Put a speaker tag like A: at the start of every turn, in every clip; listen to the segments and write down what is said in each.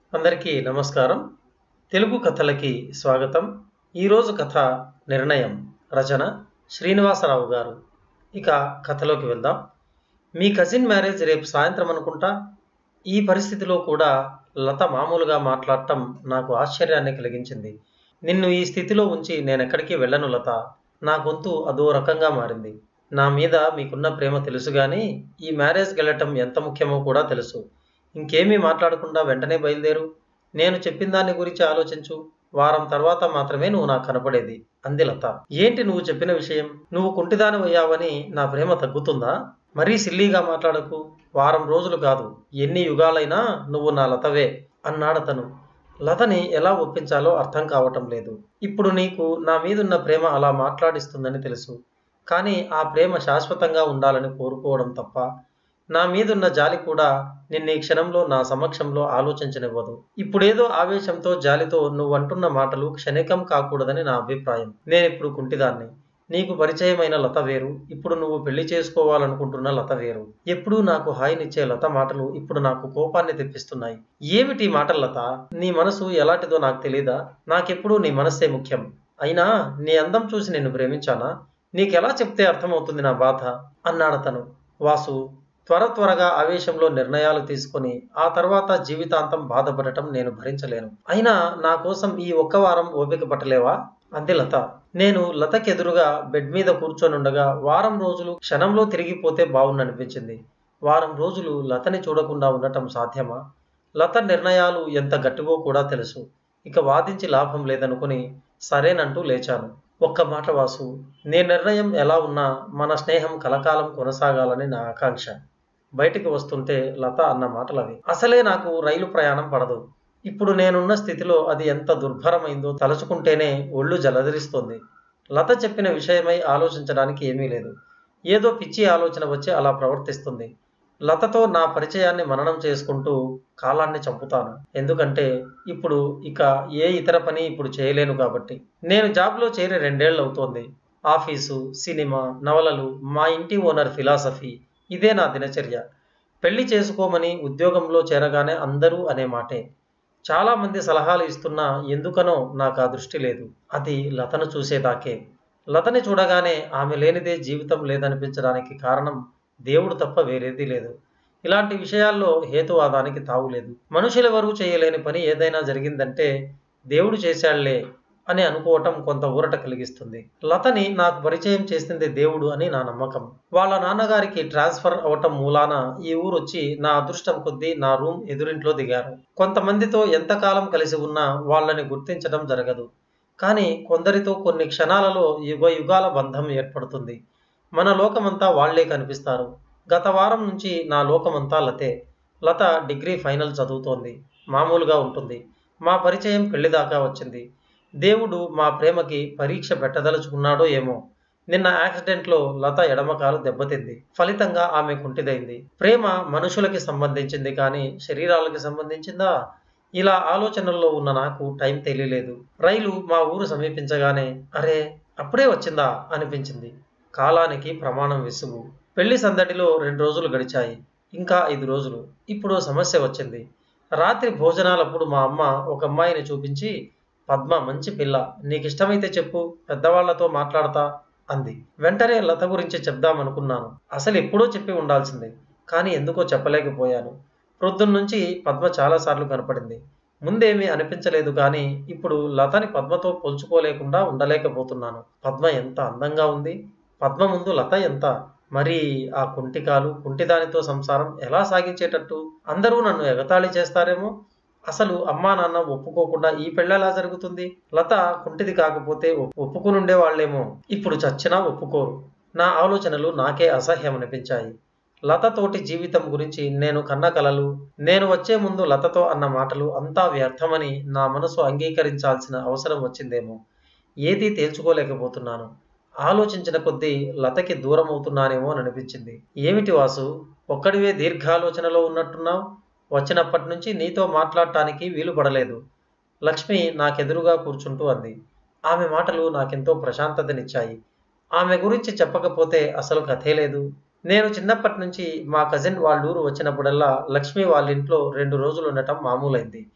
A: అందరికీ నమస్కారం తెలుగు కథలకి స్వాగతం ఈరోజు కథ నిర్ణయం రచన శ్రీనివాసరావు గారు ఇక కథలోకి వెళ్దాం మీ కజిన్ మ్యారేజ్ రేపు సాయంత్రం అనుకుంటా ఈ పరిస్థితిలో కూడా లత మామూలుగా మాట్లాడటం నాకు ఆశ్చర్యాన్ని కలిగించింది నిన్ను ఈ స్థితిలో ఉంచి నేనెక్కడికి వెళ్ళను లత నా గొంతు అదో రకంగా మారింది నా మీద మీకున్న ప్రేమ తెలుసు కానీ ఈ మ్యారేజ్కి వెళ్ళటం ఎంత ముఖ్యమో కూడా తెలుసు ఇంకేమీ మాట్లాడకుండా వెంటనే బయలుదేరు నేను చెప్పిన దాని గురించి ఆలోచించు వారం తర్వాత మాత్రమే నువ్వు నాకు కనపడేది అంది లత ఏంటి నువ్వు చెప్పిన విషయం నువ్వు కుంటిదానమయ్యావని నా ప్రేమ తగ్గుతుందా మరీ సిల్లీగా మాట్లాడకు వారం రోజులు కాదు ఎన్ని యుగాలైనా నువ్వు నా లతవే అన్నాడతను లతని ఎలా ఒప్పించాలో అర్థం కావటం లేదు ఇప్పుడు నీకు నా మీదున్న ప్రేమ అలా మాట్లాడిస్తుందని తెలుసు కానీ ఆ ప్రేమ శాశ్వతంగా ఉండాలని కోరుకోవడం తప్ప నా మీదున్న జాలి కూడా నిన్న ఈ క్షణంలో నా సమక్షంలో ఆలోచించనివ్వదు ఇప్పుడేదో ఆవేశంతో జాలితో నువ్వు అంటున్న మాటలు క్షణికం కాకూడదని నా అభిప్రాయం నేనిప్పుడు కుంటిదాన్ని నీకు పరిచయమైన లత వేరు ఇప్పుడు నువ్వు పెళ్లి చేసుకోవాలనుకుంటున్న లత వేరు ఎప్పుడూ నాకు హాయినిచ్చే లత మాటలు ఇప్పుడు నాకు కోపాన్ని తెప్పిస్తున్నాయి ఏమిటి ఈ మాటలు లత నీ మనసు ఎలాంటిదో నాకు తెలీదా నాకెప్పుడు నీ మనస్సే ముఖ్యం అయినా నీ అందం చూసి నిన్ను ప్రేమించానా నీకెలా చెప్తే అర్థమవుతుంది నా బాధ అన్నాడతను వాసు త్వర త్వరగా ఆవేశంలో నిర్ణయాలు తీసుకొని ఆ తర్వాత జీవితాంతం బాధపడటం నేను భరించలేను అయినా నా కోసం ఈ ఒక్క వారం ఓపిక పట్టలేవా అంది లత నేను లతకెదురుగా బెడ్ మీద కూర్చొనుండగా వారం రోజులు క్షణంలో తిరిగిపోతే బాగుండనిపించింది వారం రోజులు లతని చూడకుండా ఉండటం సాధ్యమా లత నిర్ణయాలు ఎంత గట్టివో కూడా తెలుసు ఇక వాదించి లాభం లేదనుకుని సరేనంటూ లేచాను ఒక్క మాట వాసు నీ నిర్ణయం ఎలా ఉన్నా మన స్నేహం కలకాలం కొనసాగాలని నా ఆకాంక్ష బయటికి వస్తుంటే లత అన్న మాటలు అవి అసలే నాకు రైలు ప్రయాణం పడదు ఇప్పుడు నేనున్న స్థితిలో అది ఎంత దుర్భరమైందో తలుచుకుంటేనే ఒళ్ళు జలధరిస్తోంది లత చెప్పిన విషయమై ఆలోచించడానికి ఏమీ లేదు ఏదో పిచ్చి ఆలోచన వచ్చి అలా ప్రవర్తిస్తుంది లతతో నా పరిచయాన్ని మననం చేసుకుంటూ కాలాన్ని చంపుతాను ఎందుకంటే ఇప్పుడు ఇక ఏ ఇతర పని ఇప్పుడు చేయలేను కాబట్టి నేను జాబ్లో చేరి రెండేళ్ళు అవుతోంది ఆఫీసు సినిమా నవలలు మా ఇంటి ఓనర్ ఫిలాసఫీ ఇదే నా దినచర్య పెళ్లి చేసుకోమని ఉద్యోగంలో చేరగానే అందరూ అనే మాటే చాలామంది సలహాలు ఇస్తున్నా ఎందుకనో నాకు ఆ దృష్టి లేదు అది లతను చూసేదాకే లతని చూడగానే ఆమె లేనిదే జీవితం లేదనిపించడానికి కారణం దేవుడు తప్ప వేరేది లేదు ఇలాంటి విషయాల్లో హేతువాదానికి తావులేదు మనుషులెవరూ చేయలేని పని ఏదైనా జరిగిందంటే దేవుడు చేశాళ్లే అని అనుకోవటం కొంత ఊరట కలిగిస్తుంది లతని నాకు పరిచయం చేసింది దేవుడు అని నా నమ్మకం వాళ్ళ నాన్నగారికి ట్రాన్స్ఫర్ అవటం మూలాన ఈ ఊరు వచ్చి నా అదృష్టం కొద్దీ నా రూమ్ ఎదురింట్లో దిగారు కొంతమందితో ఎంతకాలం కలిసి ఉన్నా వాళ్ళని గుర్తించడం జరగదు కానీ కొందరితో కొన్ని క్షణాలలో యుగ యుగాల బంధం ఏర్పడుతుంది మన లోకమంతా వాళ్లే కనిపిస్తారు గత వారం నుంచి నా లోకమంతా లతే లత డిగ్రీ ఫైనల్ చదువుతోంది మామూలుగా ఉంటుంది మా పరిచయం పెళ్లి దాకా వచ్చింది దేవుడు మా ప్రేమకి పరీక్ష పెట్టదలుచుకున్నాడో ఏమో నిన్న యాక్సిడెంట్లో లత ఎడమకాలు దెబ్బతింది ఫలితంగా ఆమె కుంటిదైంది ప్రేమ మనుషులకి సంబంధించింది కానీ శరీరాలకి సంబంధించిందా ఇలా ఆలోచనల్లో ఉన్న నాకు టైం తెలియలేదు రైలు మా ఊరు సమీపించగానే అరే అప్పుడే వచ్చిందా అనిపించింది కాలానికి ప్రమాణం విసుగు పెళ్లి సందడిలో రెండు రోజులు గడిచాయి ఇంకా ఐదు రోజులు ఇప్పుడు సమస్య వచ్చింది రాత్రి భోజనాలప్పుడు మా అమ్మ ఒక అమ్మాయిని చూపించి పద్మ మంచి పిల్ల నీకు ఇష్టమైతే చెప్పు పెద్దవాళ్లతో మాట్లాడతా అంది వెంటనే లత గురించి చెప్దామనుకున్నాను అసలు ఎప్పుడో చెప్పి ఉండాల్సింది కానీ ఎందుకో చెప్పలేకపోయాను ప్రొద్దున్నుంచి పద్మ చాలాసార్లు కనపడింది ముందేమీ అనిపించలేదు కానీ ఇప్పుడు లతని పద్మతో పోల్చుకోలేకుండా ఉండలేకపోతున్నాను పద్మ ఎంత అందంగా ఉంది పద్మ ముందు లత ఎంత మరి ఆ కుంటికాలు కుంటిదానితో సంసారం ఎలా సాగించేటట్టు అందరూ నన్ను ఎగతాళి చేస్తారేమో అసలు అమ్మా నాన్న ఒప్పుకోకుండా ఈ పెళ్ళెలా జరుగుతుంది లత కుంటిది కాకపోతే ఒప్పుకునుండే వాళ్ళేమో ఇప్పుడు చచ్చినా ఒప్పుకోరు నా ఆలోచనలు నాకే అసహ్యం అనిపించాయి లతతోటి జీవితం గురించి నేను కన్న కలలు నేను వచ్చే ముందు లతతో అన్న మాటలు అంతా వ్యర్థమని నా మనసు అంగీకరించాల్సిన అవసరం వచ్చిందేమో ఏదీ తేల్చుకోలేకపోతున్నాను ఆలోచించిన కొద్దీ లతకి దూరం అవుతున్నానేమో అని అనిపించింది ఏమిటి వాసు ఒక్కడివే దీర్ఘాలోచనలో ఉన్నట్టున్నావు వచ్చినప్పటి నుంచి నీతో మాట్లాడటానికి వీలు పడలేదు లక్ష్మి నాకెదురుగా కూర్చుంటూ అంది ఆమె మాటలు నాకెంతో ప్రశాంతతనిచ్చాయి ఆమె గురించి చెప్పకపోతే అసలు కథే లేదు నేను చిన్నప్పటి నుంచి మా కజిన్ వాళ్ళ ఊరు వచ్చినప్పుడల్లా లక్ష్మి వాళ్ళ ఇంట్లో రెండు రోజులు ఉండటం మామూలైంది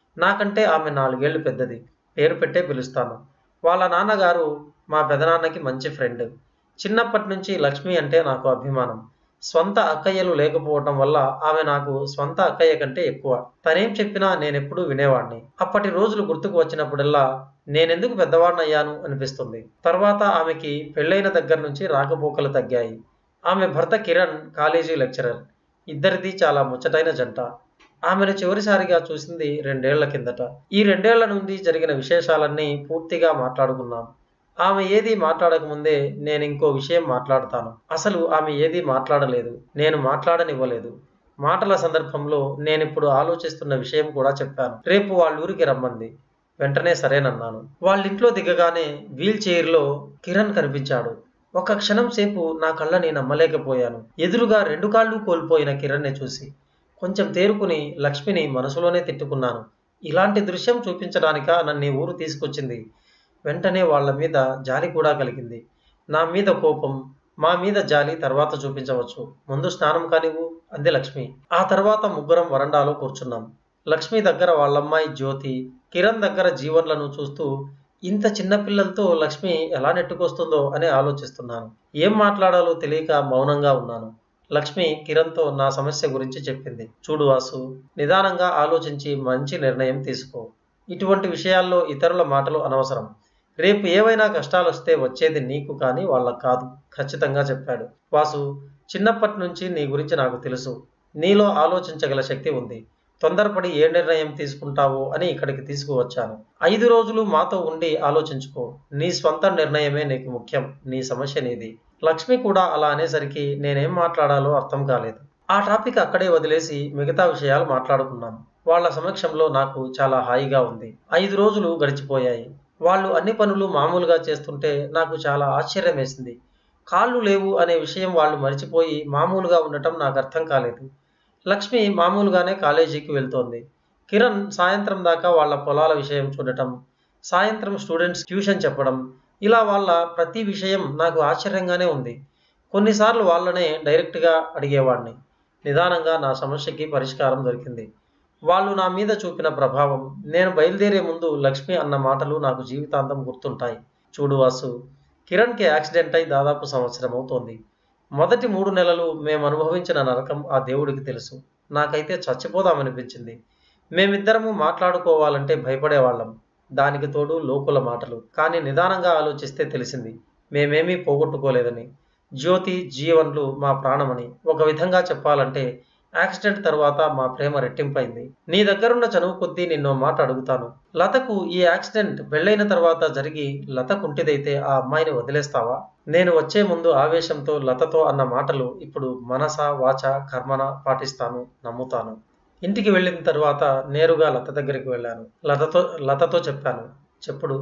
A: నాకంటే ఆమె నాలుగేళ్లు పెద్దది పేరు పెట్టే పిలుస్తాను వాళ్ళ నాన్నగారు మా పెదనాన్నకి మంచి ఫ్రెండ్ చిన్నప్పటి నుంచి లక్ష్మి అంటే నాకు అభిమానం స్వంత అక్కయ్యలు లేకపోవటం వల్ల ఆమె నాకు స్వంత అక్కయ్య కంటే ఎక్కువ తనేం చెప్పినా నేనెప్పుడూ వినేవాణ్ణి అప్పటి రోజులు గుర్తుకు వచ్చినప్పుడల్లా నేనెందుకు పెద్దవాడినయ్యాను అనిపిస్తుంది తర్వాత ఆమెకి పెళ్ళైన దగ్గర నుంచి రాకపోకలు తగ్గాయి ఆమె భర్త కిరణ్ కాలేజీ లెక్చరర్ ఇద్దరిది చాలా ముచ్చటైన జంట ఆమెను చివరిసారిగా చూసింది రెండేళ్ల కిందట ఈ రెండేళ్ల నుండి జరిగిన విశేషాలన్నీ పూర్తిగా మాట్లాడుకున్నాం ఆమె ఏది మాట్లాడకముందే నేను ఇంకో విషయం మాట్లాడతాను అసలు ఆమె ఏది మాట్లాడలేదు నేను మాట్లాడనివ్వలేదు మాటల సందర్భంలో నేనిప్పుడు ఆలోచిస్తున్న విషయం కూడా చెప్పాను రేపు వాళ్ళ ఊరికి రమ్మంది వెంటనే సరేనన్నాను వాళ్ళింట్లో దిగగానే వీల్ చైర్లో కిరణ్ కనిపించాడు ఒక క్షణం సేపు నా కళ్ళని నమ్మలేకపోయాను ఎదురుగా రెండు కాళ్ళు కోల్పోయిన కిరణ్ని చూసి కొంచెం తేరుకుని లక్ష్మిని మనసులోనే తిట్టుకున్నాను ఇలాంటి దృశ్యం చూపించడానిక నన్ను ఈ ఊరు తీసుకొచ్చింది వెంటనే వాళ్ళ మీద జాలి కూడా కలిగింది నా మీద కోపం మా మీద జాలి తర్వాత చూపించవచ్చు ముందు స్నానం కానివ్వు అంది లక్ష్మి ఆ తర్వాత ముగ్గురం వరండాలో కూర్చున్నాం లక్ష్మి దగ్గర వాళ్ళమ్మాయి జ్యోతి కిరణ్ దగ్గర జీవన్లను చూస్తూ ఇంత చిన్న పిల్లలతో లక్ష్మి ఎలా నెట్టుకొస్తుందో అని ఆలోచిస్తున్నాను ఏం మాట్లాడాలో తెలియక మౌనంగా ఉన్నాను లక్ష్మి కిరణ్తో నా సమస్య గురించి చెప్పింది చూడు వాసు నిదానంగా ఆలోచించి మంచి నిర్ణయం తీసుకో ఇటువంటి విషయాల్లో ఇతరుల మాటలు అనవసరం రేపు ఏవైనా కష్టాలు వస్తే వచ్చేది నీకు కానీ వాళ్ళకు కాదు ఖచ్చితంగా చెప్పాడు వాసు చిన్నప్పటి నుంచి నీ గురించి నాకు తెలుసు నీలో ఆలోచించగల శక్తి ఉంది తొందరపడి ఏ నిర్ణయం తీసుకుంటావో అని ఇక్కడికి తీసుకువచ్చాను ఐదు రోజులు మాతో ఉండి ఆలోచించుకో నీ స్వంత నిర్ణయమే నీకు ముఖ్యం నీ సమస్య నీది లక్ష్మి కూడా అలా అనేసరికి నేనేం మాట్లాడాలో అర్థం కాలేదు ఆ టాపిక్ అక్కడే వదిలేసి మిగతా విషయాలు మాట్లాడుకున్నాం వాళ్ళ సమక్షంలో నాకు చాలా హాయిగా ఉంది ఐదు రోజులు గడిచిపోయాయి వాళ్ళు అన్ని పనులు మామూలుగా చేస్తుంటే నాకు చాలా ఆశ్చర్యం వేసింది కాళ్ళు లేవు అనే విషయం వాళ్ళు మర్చిపోయి మామూలుగా ఉండటం నాకు అర్థం కాలేదు లక్ష్మి మామూలుగానే కాలేజీకి వెళ్తోంది కిరణ్ సాయంత్రం దాకా వాళ్ళ పొలాల విషయం చూడటం సాయంత్రం స్టూడెంట్స్ ట్యూషన్ చెప్పడం ఇలా వాళ్ళ ప్రతి విషయం నాకు ఆశ్చర్యంగానే ఉంది కొన్నిసార్లు వాళ్ళనే డైరెక్ట్గా అడిగేవాడిని నిదానంగా నా సమస్యకి పరిష్కారం దొరికింది వాళ్ళు నా మీద చూపిన ప్రభావం నేను బయలుదేరే ముందు లక్ష్మి అన్న మాటలు నాకు జీవితాంతం గుర్తుంటాయి చూడు వాసు కిరణ్కి యాక్సిడెంట్ అయి దాదాపు సంవత్సరం అవుతోంది మొదటి మూడు నెలలు మేము అనుభవించిన నరకం ఆ దేవుడికి తెలుసు నాకైతే చచ్చిపోదామనిపించింది మేమిద్దరము మాట్లాడుకోవాలంటే భయపడేవాళ్ళం దానికి తోడు లోకుల మాటలు కానీ నిదానంగా ఆలోచిస్తే తెలిసింది మేమేమీ పోగొట్టుకోలేదని జ్యోతి జీవన్లు మా ప్రాణమని ఒక విధంగా చెప్పాలంటే యాక్సిడెంట్ తర్వాత మా ప్రేమ రెట్టింపైంది నీ దగ్గరున్న చనువు కొద్దీ నిన్నో మాట అడుగుతాను లతకు ఈ యాక్సిడెంట్ పెళ్ళైన తర్వాత జరిగి లత కుంటిదైతే ఆ అమ్మాయిని వదిలేస్తావా నేను వచ్చే ముందు ఆవేశంతో లతతో అన్న మాటలు ఇప్పుడు మనస వాచ కర్మన పాటిస్తాను నమ్ముతాను ఇంటికి వెళ్ళిన తర్వాత నేరుగా లత దగ్గరికి వెళ్ళాను లతతో లతతో చెప్పాను చెప్పుడు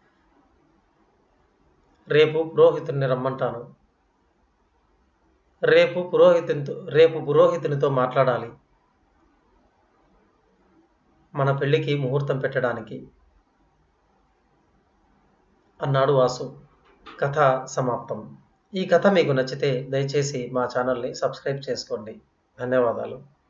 A: రేపు పురోహితుడిని రమ్మంటాను రేపు పురోహితునితో రేపు పురోహితునితో మాట్లాడాలి మన పెళ్ళికి ముహూర్తం పెట్టడానికి అన్నాడు వాసు కథ సమాప్తం ఈ కథ మీకు నచ్చితే దయచేసి మా ఛానల్ని సబ్స్క్రైబ్ చేసుకోండి ధన్యవాదాలు